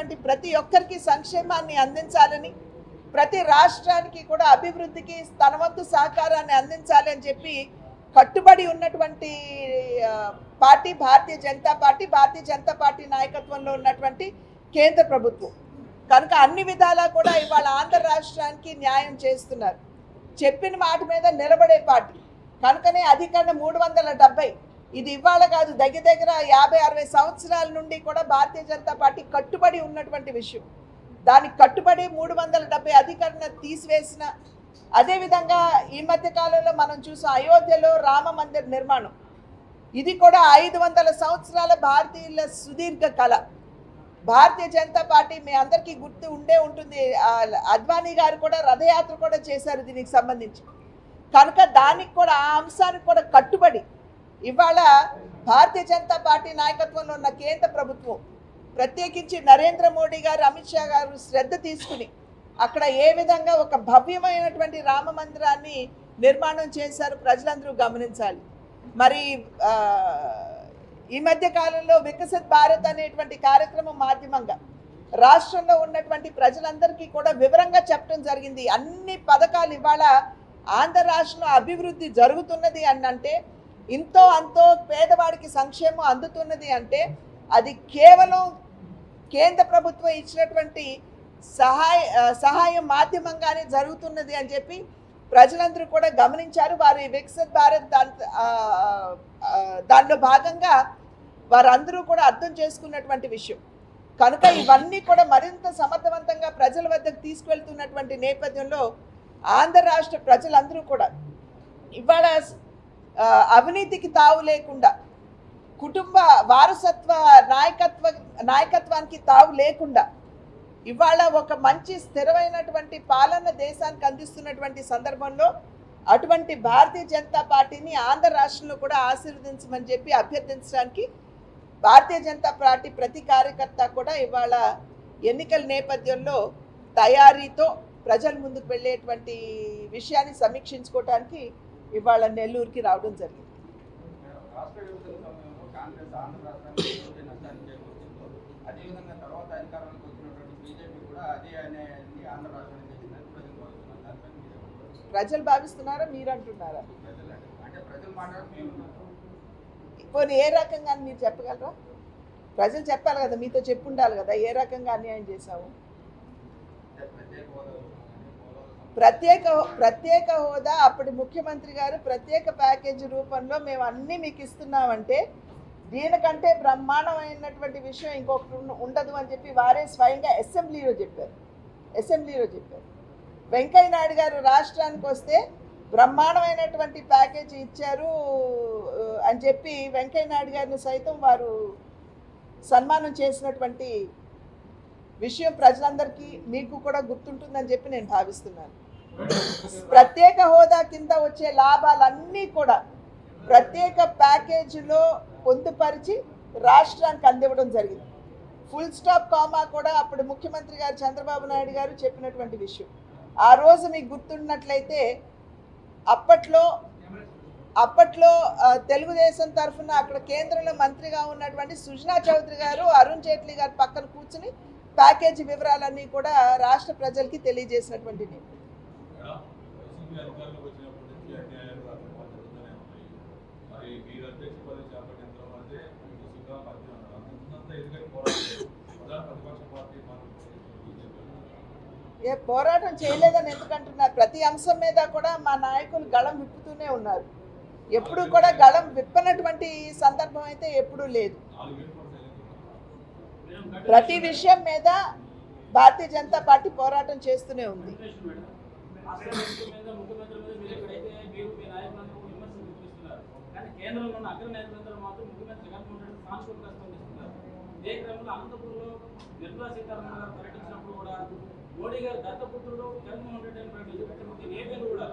ఉన్నటువంటి ప్రతి ఒక్కరికి సంక్షేమాన్ని అందించాలని ప్రతి రాష్ట్రానికి కూడా అభివృద్ధికి తన వంతు సహకారాన్ని అందించాలి అని చెప్పి కట్టుబడి ఉన్నటువంటి ఆ, party Bharatiya Janata party Bharatiya Janata party నాయకత్వంలో ఉన్నటువంటి కేంద్ర ప్రభుత్వం కనుక అన్ని విధాలా కూడా ఇవాళ ఆంధ్ర రాష్ట్రానికి న్యాయం చేస్తున్నారు చెప్పిన మాట మీద నిలబడే పార్టీ కనుకనే అధికరణ మూడు వందల డెబ్బై ఇది ఇవాళ కాదు దగ్గర దగ్గర యాభై అరవై సంవత్సరాల నుండి కూడా భారతీయ జనతా పార్టీ కట్టుబడి ఉన్నటువంటి విషయం దానికి కట్టుబడి మూడు వందల డెబ్బై అధికరణ తీసివేసిన అదేవిధంగా ఈ మధ్య కాలంలో మనం చూసాం అయోధ్యలో రామ మందిర్ నిర్మాణం ఇది కూడా ఐదు వందల సంవత్సరాల భారతీయుల సుదీర్ఘ కళ భారతీయ జనతా పార్టీ మీ అందరికీ గుర్తు ఉండే ఉంటుంది ఆ, అద్వానీ గారు కూడా రథయాత్ర కూడా చేశారు దీనికి సంబంధించి కనుక దానికి కూడా ఆ అంశానికి కూడా కట్టుబడి ఇవాళ భారతీయ జనతా పార్టీ నాయకత్వంలో ఉన్న కేంద్ర ప్రభుత్వం ప్రత్యేకించి నరేంద్ర మోడీ గారు అమిత్ షా గారు శ్రద్ధ తీసుకుని అక్కడ ఏ విధంగా ఒక భవ్యమైనటువంటి రామ మందిరాన్ని నిర్మాణం చేశారు ప్రజలందరూ గమనించాలి మరి ఆ, ఈ మధ్య కాలంలో వికసిత్ భారత్ అనేటువంటి కార్యక్రమం మాధ్యమంగా రాష్ట్రంలో ఉన్నటువంటి ప్రజలందరికీ కూడా వివరంగా చెప్పడం జరిగింది అన్ని పథకాలు ఇవాళ ఆంధ్ర రాష్ట్రంలో అభివృద్ధి జరుగుతున్నది అని అంటే ఇంతో అంతో పేదవాడికి సంక్షేమం అందుతున్నది అంటే అది కేవలం కేంద్ర ప్రభుత్వం ఇచ్చినటువంటి సహాయ ఆ, సహాయం మాధ్యమంగానే జరుగుతున్నది అని చెప్పి ప్రజలందరూ కూడా గమనించారు వారు ఈ వికసిత్ భారత్ దాని ఆ, ఆ, దానిలో భాగంగా వారందరూ కూడా అర్థం చేసుకున్నటువంటి విషయం కనుక ఇవన్నీ కూడా మరింత సమర్థవంతంగా ప్రజల వద్దకు తీసుకువెళ్తున్నటువంటి నేపథ్యంలో ఆంధ్ర రాష్ట్ర ప్రజలందరూ కూడా ఇవాళ ఆ, అవినీతికి తావు లేకుండా కుటుంబ వారసత్వ నాయకత్వ నాయకత్వానికి తావు లేకుండా ఇవాళ ఒక మంచి స్థిరమైనటువంటి పాలన దేశానికి అందిస్తున్నటువంటి సందర్భంలో అటువంటి భారతీయ జనతా పార్టీని ఆంధ్ర రాష్ట్రంలో కూడా ఆశీర్వదించమని చెప్పి అభ్యర్థించడానికి భారతీయ జనతా పార్టీ ప్రతి కార్యకర్త కూడా ఇవాళ ఎన్నికల నేపథ్యంలో తయారీతో ప్రజల ముందుకు వెళ్ళేటువంటి విషయాన్ని సమీక్షించుకోవడానికి ఇవాళ నెల్లూరుకి రావడం జరిగింది రాష్ట్ర విభజన సమయంలో కాంగ్రెస్ ఆంధ్ర రాష్ట్రానికి ఎటువంటి నష్టాన్ని చేకూర్చిందో అదేవిధంగా తర్వాత అధికారంలోకి వచ్చినటువంటి బీజేపీ కూడా అదే అనేది ఆంధ్ర రాష్ట్రానికి చేసిందని ప్రజలు భావిస్తున్నారు దానిపై మీరు ఏమంటారు? ప్రజలు భావిస్తున్నారా మీరు అంటున్నారా ప్రజలు అంటే అంటే ప్రజలు మాట మేము పోనీ ఏ రకంగా అని మీరు చెప్పగలరా ప్రజలు చెప్పాలి కదా మీతో చెప్పుండాలి కదా ఏ రకంగా అన్యాయం చేశాము అంటే ప్రత్యేక హోదా కానీ పోలవరం ప్రత్యేక ప్రత్యేక హోదా అప్పటి ముఖ్యమంత్రి గారు ప్రత్యేక ప్యాకేజీ రూపంలో మేము అన్నీ మీకు ఇస్తున్నామంటే దీనికంటే బ్రహ్మాండమైనటువంటి విషయం ఇంకొకటి ఉన్న- ఉండదు అని చెప్పి వారే స్వయంగా అసెంబ్లీలో చెప్పారు అసెంబ్లీలో చెప్పారు వెంకయ్య నాయుడు గారు రాష్ట్రానికి వస్తే బ్రహ్మాండమైనటువంటి ప్యాకేజీ ఇచ్చారు ఆ, అని చెప్పి వెంకయ్య నాయుడు గారిని సైతం వారు సన్మానం చేసినటువంటి విషయం ప్రజలందరికీ మీకు కూడా గుర్తుంటుందని చెప్పి నేను భావిస్తున్నాను ప్రత్యేక హోదా కింద వచ్చే లాభాలన్నీ కూడా ప్రత్యేక ప్యాకేజీలో పొందుపరిచి రాష్ట్రానికి అందివ్వడం జరిగింది ఫుల్ స్టాప్ కామా కూడా అప్పుడు ముఖ్యమంత్రి గారు చంద్రబాబు నాయుడు గారు చెప్పినటువంటి విషయం ఆ రోజు మీకు గుర్తున్నట్లయితే అప్పట్లో అప్పట్లో ఆ, తెలుగుదేశం తరఫున అక్కడ కేంద్రంలో మంత్రిగా ఉన్నటువంటి సుజనా చౌదరి గారు అరుణ్ జైట్లీ గారు పక్కన కూర్చుని ప్యాకేజీ వివరాలన్నీ కూడా రాష్ట్ర ప్రజలకి తెలియజేసినటువంటి నేను వైసీపీ అధికారంలోకి వచ్చినప్పటి నుంచి అన్యాయాలు అక్రమాలు జరుగుతూనే ఉన్నాయి మరి మీరు అధ్యక్ష పదవి చేపట్టిన తర్వాతే మీకు సుఖా మధ్య ఉన్నారు అంతంతా ఎందుకని పోరాటం ప్రధాన ప్రతిపక్ష పార్టీ మనం బీజేపీ ఏ పోరాటం చేయలేదని ఎందుకంటున్నారు ప్రతి అంశం మీద కూడా మా నాయకులు గళం విప్పుతూనే ఉన్నారు ఎప్పుడు కూడా గళం విప్పనటువంటి సందర్భం అయితే ఎప్పుడూ లేదు నాలుగేళ్ళు కూడా సైలెంట్ ఉన్నారు ప్రతి విషయం మీద భారతీయ జనతా పార్టీ పోరాటం చేస్తూనే ఉంది రాష్ట్ర ప్రభుత్వం మీద ముఖ్యమంత్రి మీద మీరు ఎక్కడైతే మీరు మీ నాయకులందరూ విమర్శలు గుర్తిస్తున్నారు కానీ కేంద్రంలో ఉన్న అగ్ర నాయకులందరూ మాత్రం ముఖ్యమంత్రి జగన్మోహన్ రెడ్డి సానుకూలంగా స్పందిస్తున్నారు ఇదే క్రమంలో అనంతపురంలో నిర్మలా సీతారామన్ గారు పర్యటించినప్పుడు కూడా మోడీ గారు దత్తపుత్రుడు జగన్మోహన్ రెడ్డి అని ప్రకటించారు దీని ఏ పేరు కూడా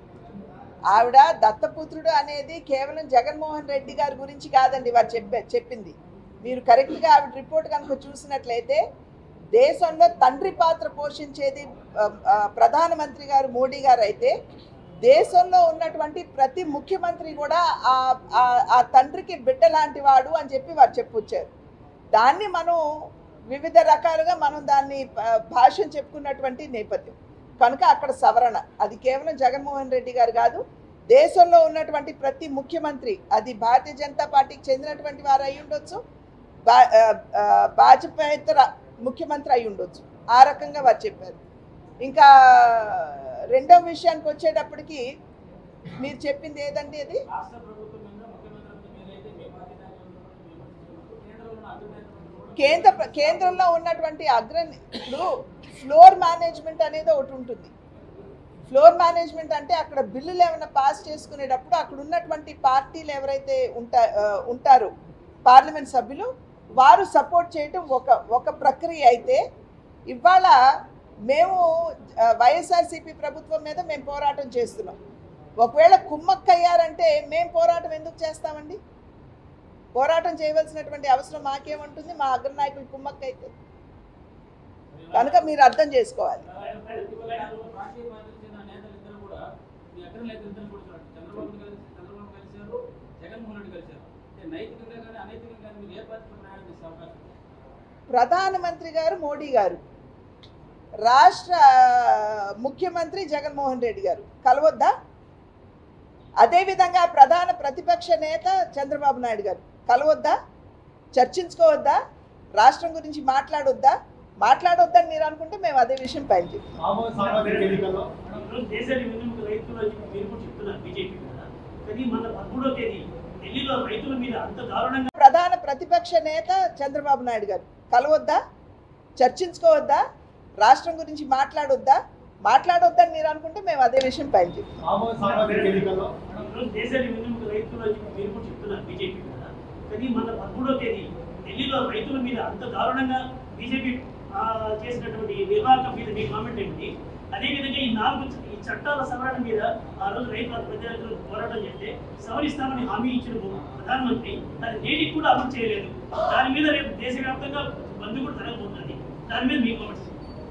ఆవిడ దత్తపుత్రుడు అనేది కేవలం జగన్మోహన్ రెడ్డి గారి గురించి కాదండి వారు చెప్పే చెప్పింది మీరు కరెక్ట్గా ఆవిడ రిపోర్ట్ కనుక చూసినట్లయితే దేశంలో తండ్రి పాత్ర పోషించేది ఆ, ఆ, ప్రధానమంత్రి గారు మోడీ గారు అయితే దేశంలో ఉన్నటువంటి ప్రతి ముఖ్యమంత్రి కూడా ఆ ఆ- ఆ తండ్రికి బిడ్డ లాంటి వాడు అని చెప్పి వారు చెప్పొచ్చారు దాన్ని మనం వివిధ రకాలుగా మనం దాన్ని ఆ, భాష్యం చెప్పుకున్నటువంటి నేపథ్యం కనుక అక్కడ సవరణ అది కేవలం జగన్మోహన్ రెడ్డి గారు కాదు దేశంలో ఉన్నటువంటి ప్రతి ముఖ్యమంత్రి అది భారతీయ జనతా పార్టీకి చెందినటువంటి వారు అయి ఉండొచ్చు బా ఆ, ఆ, భాజపేతర ముఖ్యమంత్రి అయి ఉండొచ్చు ఆ రకంగా వారు చెప్పారు ఇంకా రెండవ విషయానికి వచ్చేటప్పటికి మీరు చెప్పింది ఏదండి అది రాష్ట్ర ప్రభుత్వం మీద ముఖ్యమంత్రి మీరైతే మీ పార్టీ నాయకులు కేంద్రంలో ఉన్న అగ్ర నేతలు కూడా కేంద్ర ప్ర- కేంద్రంలో ఉన్నటువంటి అగ్ర ఇప్పుడు ఫ్లోర్ మేనేజ్మెంట్ అనేది ఒకటి ఉంటుంది ఫ్లోర్ మేనేజ్మెంట్ అంటే అక్కడ బిల్లులు ఏమైనా పాస్ చేసుకునేటప్పుడు అక్కడ ఉన్నటువంటి పార్టీలు ఎవరైతే ఉంటా ఆ, ఉంటారో పార్లమెంట్ సభ్యులు వారు సపోర్ట్ చేయటం ఒక ఒక ప్రక్రియ అయితే ఇవాళ మేము ఆ, వైఎస్ఆర్సీపీ ప్రభుత్వం మీద మేము పోరాటం చేస్తున్నాం ఒకవేళ కుమ్మక్కయ్యారంటే మేము పోరాటం ఎందుకు చేస్తామండి పోరాటం చేయవలసినటువంటి అవసరం మాకేముంటుంది మా అగ్రనాయకులు కుమ్మక్కైతే కనుక మీరు అర్థం చేసుకోవాలి ఇటీవల కాలంలో రాష్ట్రీయ పార్టీకి చెందిన నేతలు ఇద్దరు కూడా మీ అగ్ర నేతలు ఇద్దరు కూడా చూడండి చంద్రబాబు కలిసి చంద్రబాబు కలిశారు జగన్మోహన్ రెడ్డి కలిశారు అంటే నైతికంగా కానీ అనైతికంగా కానీ మీరు ఏ పార్టీలో ప్రయాణం చేసే అవకాశం ఉంది? ప్రధానమంత్రి గారు మోడీ గారు రాష్ట్ర ముఖ్యమంత్రి జగన్మోహన్ రెడ్డి గారు కలవద్దా అదేవిధంగా ప్రధాన ప్రతిపక్ష నేత చంద్రబాబు నాయుడు గారు కలవద్దా చర్చించుకోవద్దా రాష్ట్రం గురించి మాట్లాడొద్దా మాట్లాడొద్దని మీరు అనుకుంటే మేము అదే విషయం పైన చెప్తాం సామూహిక సామాజిక ఎన్నికల్లో ఈరోజు దేశాన్ని వెన్నెముక రైతులు అని చెప్పి మీరు కూడా చెప్తున్నారు బీజేపీ కూడా కానీ మన పదమూడో తేదీ ఢిల్లీలో రైతుల మీద అంత దారుణంగా ప్రధాన ప్రతిపక్ష నేత చంద్రబాబు నాయుడు గారు కలవద్దా చర్చించుకోవద్దా రాష్ట్రం గురించి మాట్లాడొద్దా మాట్లాడొద్దని మీరు అనుకుంటే మేము అదే విషయం పైన చెప్తాం సామూహిక సామాజిక ఎన్నికల్లో ఈరోజు దేశాన్ని వెన్నెముక రైతులు అని చెప్పి మీరు కూడా చెప్తున్నారు బీజేపీ కూడా కానీ మన పదమూడో తేదీ ఢిల్లీలో రైతుల మీద అంత దారుణంగా బీజేపీ ఆ, చేసినటువంటి నిర్వాహకం మీద మీ కామెంట్ ఏంటి అదేవిధంగా ఈ నాలుగు చ- ఈ చట్టాల సవరణ మీద ఆ రోజు రైతుల ప్రజలు పోరాటం చేస్తే సవరిస్తామని హామీ ఇచ్చిన ప్రధానమంత్రి అది నేటికి కూడా అమలు చేయలేదు దాని మీద రేపు దేశవ్యాప్తంగా బంద్ కూడా జరగబోతుంది దాని మీద మీ కామెంట్స్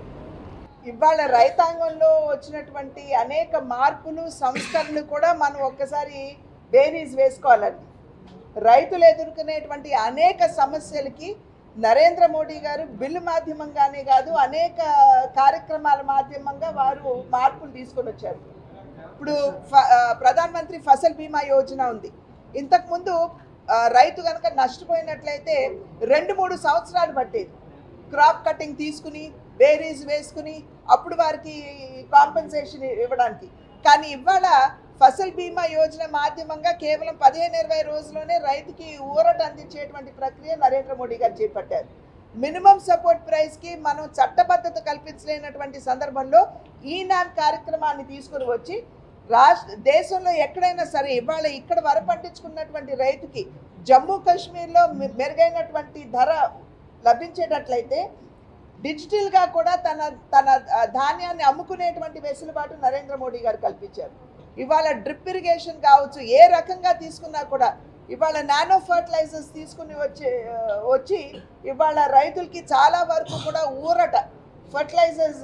ఇవాళ రైతాంగంలో వచ్చినటువంటి అనేక మార్పులు సంస్కరణలు కూడా మనం ఒక్కసారి బేరీజ్ వేసుకోవాలండి రైతులు ఎదుర్కొనేటువంటి అనేక సమస్యలకి నరేంద్ర మోడీ గారు బిల్లు మాధ్యమంగానే కాదు అనేక కార్యక్రమాల మాధ్యమంగా వారు మార్పులు తీసుకొని వచ్చారు ఇప్పుడు ఫ- ఆ, ప్రధాన మంత్రి ఫసల్ బీమా యోజన ఉంది ఇంతకుముందు ఆ, రైతు కనుక నష్టపోయినట్లయితే రెండు మూడు సంవత్సరాలు పట్టేది క్రాప్ కటింగ్ తీసుకుని బేరీస్ వేసుకుని అప్పుడు వారికి కాంపెన్సేషన్ ఇవ్వడానికి కానీ ఇవాళ ఫసల్ బీమా యోజన మాధ్యమంగా కేవలం పదిహేను ఇరవై రోజుల్లోనే రైతుకి ఊరట అందించేటువంటి ప్రక్రియ నరేంద్ర మోడీ గారు చేపట్టారు మినిమం సపోర్ట్ ప్రైస్కి మనం చట్టబద్ధత కల్పించలేనటువంటి సందర్భంలో ఈ నాన్ కార్యక్రమాన్ని తీసుకుని వచ్చి రాష్ట్ర దేశంలో ఎక్కడైనా సరే ఇవాళ ఇక్కడ వర పండించుకున్నటువంటి రైతుకి జమ్మూ కాశ్మీర్లో మె- మెరుగైనటువంటి ధర లభించేటట్లయితే డిజిటల్గా కూడా తన తన ఆ, ధాన్యాన్ని అమ్ముకునేటువంటి వెసులుబాటు నరేంద్ర మోడీ గారు కల్పించారు ఇవాళ డ్రిప్ ఇరిగేషన్ కావచ్చు ఏ రకంగా తీసుకున్నా కూడా ఇవాళ నానో ఫర్టిలైజర్స్ తీసుకుని వచ్చి ఆ, వచ్చి ఇవాళ రైతులకి చాలా వరకు కూడా ఊరట ఫర్టిలైజర్స్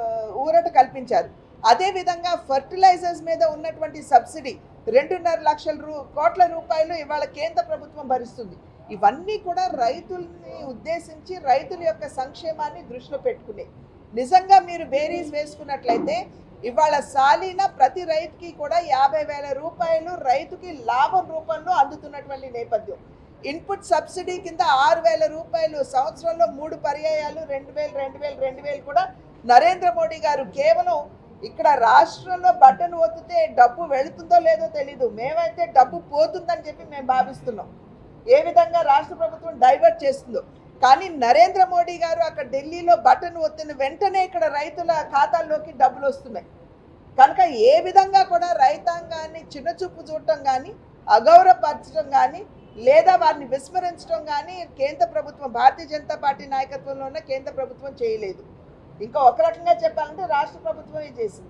ఊరట కల్పించారు అదేవిధంగా ఫర్టిలైజర్స్ మీద ఉన్నటువంటి సబ్సిడీ రెండున్నర లక్షల రూ కోట్ల రూపాయలు ఇవాళ కేంద్ర ప్రభుత్వం భరిస్తుంది ఇవన్నీ కూడా రైతుల్ని ఉద్దేశించి రైతుల యొక్క సంక్షేమాన్ని దృష్టిలో పెట్టుకునే నిజంగా మీరు బేరీస్ వేసుకున్నట్లయితే ఇవాళ సాలీన ప్రతి రైతుకి కూడా యాభై వేల రూపాయలు రైతుకి లాభం రూపంలో అందుతున్నటువంటి నేపథ్యం ఇన్పుట్ సబ్సిడీ కింద ఆరు వేల రూపాయలు సంవత్సరంలో మూడు పర్యాయాలు రెండు వేలు రెండు వేలు రెండు వేలు కూడా నరేంద్ర మోడీ గారు కేవలం ఇక్కడ రాష్ట్రంలో బటన్ ఒత్తితే డబ్బు వెళుతుందో లేదో తెలీదు మేమైతే డబ్బు పోతుందని చెప్పి మేము భావిస్తున్నాం ఏ విధంగా రాష్ట్ర ప్రభుత్వం డైవర్ట్ చేస్తుందో కానీ నరేంద్ర మోడీ గారు అక్కడ ఢిల్లీలో బటన్ ఒత్తిన వెంటనే ఇక్కడ రైతుల ఖాతాల్లోకి డబ్బులు వస్తున్నాయి కనుక ఏ విధంగా కూడా రైతాంగాన్ని చిన్నచూపు చూడటం కానీ అగౌరవపరచడం కానీ లేదా వారిని విస్మరించడం కానీ కేంద్ర ప్రభుత్వం భారతీయ జనతా పార్టీ నాయకత్వంలో ఉన్న కేంద్ర ప్రభుత్వం చేయలేదు ఇంకా ఒక రకంగా చెప్పాలంటే రాష్ట్ర ప్రభుత్వమే చేసింది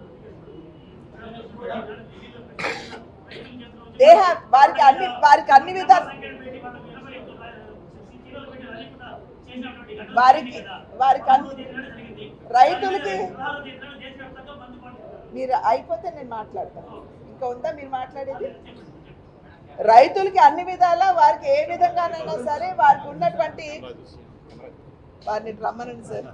They have- వారికి అన్ని వారికి అన్ని విధాలు వారికి వారికి అన్ని రైతులకి మీరు అయిపోతే నేను మాట్లాడతాను ఇంకా ఉందా మీరు మాట్లాడేది రైతులకి అన్ని విధాలా వారికి ఏ విధంగానైనా సరే వారికి ఉన్నటువంటి వారిని రమ్మనండి సార్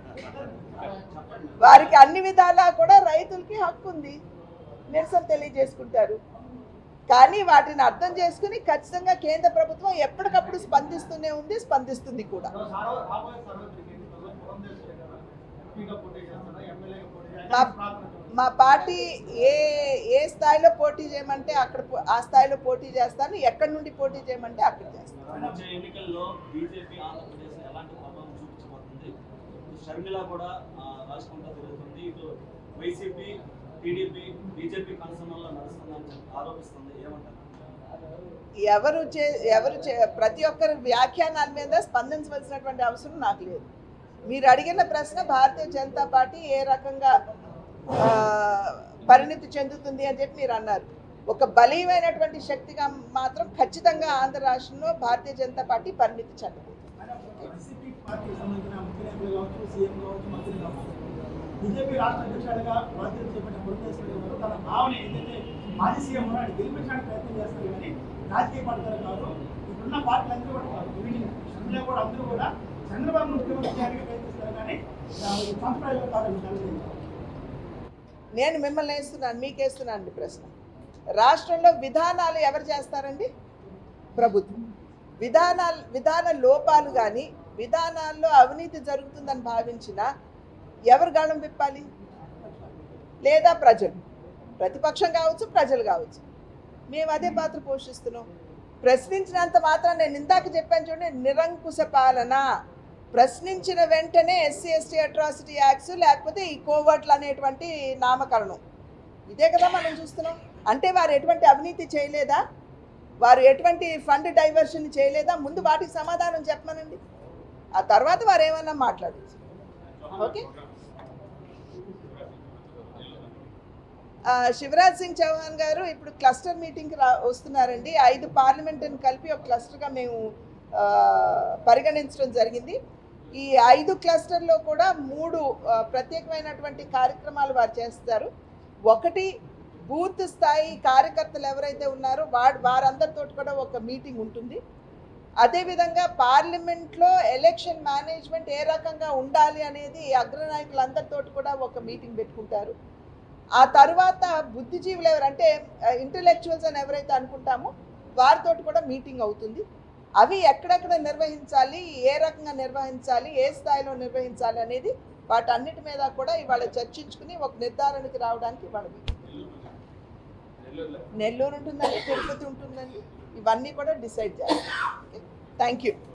వారికి అన్ని విధాలా కూడా రైతులకి హక్కు ఉంది నిరసన తెలియజేసుకుంటారు కానీ వాటిని అర్థం చేసుకుని ఖచ్చితంగా కేంద్ర ప్రభుత్వం ఎప్పటికప్పుడు స్పందిస్తూనే ఉంది స్పందిస్తుంది కూడా సారో- రాబోయే సార్వత్రిక ఎన్నికల్లో పురంధేశ్వరి గారు ఎంపీగా పోటీ చేస్తారా ఎమ్మెల్యేగా పోటీ మా చేస్తారా ప్రార్థన మా పార్టీ ఏ ఏ స్థాయిలో పోటీ చేయమంటే అక్కడ పో- ఆ స్థాయిలో పోటీ చేస్తాను ఎక్కడి నుండి పోటీ చేయమంటే అక్కడ చేస్తాను వచ్చే ఎన్నికల్లో బీజేపీ ఆంధ్రప్రదేశ్ ఎలాంటి ప్రభావం చూపించబోతుంది షర్మిల కూడా ఆ, రాష్ట్రంలో తిరుగుతుంది ఇటు వైసీపీ టీడీపీ బీజేపీ కన్సర్న్లో నడుస్తుందని చెప్పి ఆరోపిస్తుంది ఏమంటారు ఎవరు చే ఎవరు చే ప్రతి ఒక్కరి వ్యాఖ్యానాల మీద స్పందించవలసినటువంటి అవసరం నాకు లేదు మీరు అడిగిన ప్రశ్న భారతీయ జనతా పార్టీ ఏ రకంగా ఆ, పరిణితి చెందుతుంది అని చెప్పి మీరు అన్నారు ఒక బలీయమైనటువంటి శక్తిగా మాత్రం ఖచ్చితంగా ఆంధ్ర రాష్ట్రంలో భారతీయ జనతా పార్టీ పరిణితి చెందుతుంది వైసీపీ పార్టీకి సంబంధించిన ముఖ్య నేతలు కావచ్చు సీఎం కావచ్చు మంత్రులు కావచ్చు బీజేపీ రాష్ట్ర అధ్యక్షుడిగా బాధ్యత చేపట్టిన పురంధేశ్వరి గారు తన భావని ఏదైతే మాజీ సీఎం ఉన్నాడు గెలిపించడానికి ప్రయత్నం చేస్తారు కానీ రాజకీయ పడతారు కాదు ఇప్పుడున్న పార్టీలు అందరూ కూడా కాదు ఇంక్లూడింగ్ షర్మిల కూడా అందరూ కూడా చంద్రబాబు ముఖ్యమంత్రి చేయడానికి ప్రయత్నిస్తారు కానీ ఆ, సొంత ప్రయోజనం కాదని కలిగింది నేను మిమ్మల్ని వేస్తున్నాను మీకు వేస్తున్నాను ప్రశ్న రాష్ట్రంలో విధానాలు ఎవరు చేస్తారండి ప్రభుత్వం విధానాలు విధాన లోపాలు కానీ విధానాల్లో అవినీతి జరుగుతుందని భావించిన ఎవరు గళం విప్పాలి లేదా ప్రజలు ప్రతిపక్షం కావచ్చు ప్రజలు కావచ్చు మేము అదే పాత్ర పోషిస్తున్నాం ప్రశ్నించినంత మాత్రం నేను ఇందాక చెప్పాను చూడండి నిరంకుశ పాలన ప్రశ్నించిన వెంటనే ఎస్సీ ఎస్టీ అట్రాసిటీ యాక్ట్స్ లేకపోతే ఈ కోవర్ట్లు అనేటువంటి నామకరణం ఇదే కదా మనం చూస్తున్నాం అంటే వారు ఎటువంటి అవినీతి చేయలేదా వారు ఎటువంటి ఫండ్ డైవర్షన్ చేయలేదా ముందు వాటికి సమాధానం చెప్పమనండి ఆ తర్వాత వారు ఏమన్నా మాట్లాడచ్చు ఓకే ఆ, శివరాజ్ సింగ్ చౌహాన్ గారు ఇప్పుడు క్లస్టర్ మీటింగ్కి రా వస్తున్నారండి ఐదు పార్లమెంట్ని కలిపి ఒక క్లస్టర్గా మేము ఆ, పరిగణించడం జరిగింది ఈ ఐదు క్లస్టర్లో కూడా మూడు ఆ, ప్రత్యేకమైనటువంటి కార్యక్రమాలు వారు చేస్తారు ఒకటి బూత్ స్థాయి కార్యకర్తలు ఎవరైతే ఉన్నారో వాడు వారందరితో కూడా ఒక మీటింగ్ ఉంటుంది అదేవిధంగా పార్లమెంట్లో ఎలక్షన్ మేనేజ్మెంట్ ఏ రకంగా ఉండాలి అనేది అగ్రనాయకులందరితో కూడా ఒక మీటింగ్ పెట్టుకుంటారు ఆ తర్వాత బుద్ధిజీవులు ఎవరంటే ఇంటలెక్చువల్స్ అని ఎవరైతే అనుకుంటామో వారితో కూడా మీటింగ్ అవుతుంది అవి ఎక్కడెక్కడ నిర్వహించాలి ఏ రకంగా నిర్వహించాలి ఏ స్థాయిలో నిర్వహించాలి అనేది వాటన్నిటి మీద కూడా ఇవాళ చర్చించుకుని ఒక నిర్ధారణకి రావడానికి ఇవాళ meeting. నెల్లూరులో నెల్లూరు ఉంటుందండి తిరుపతి ఉంటుందండి ఇవన్నీ కూడా డిసైడ్ చేస్తాం థ్యాంక్ యూ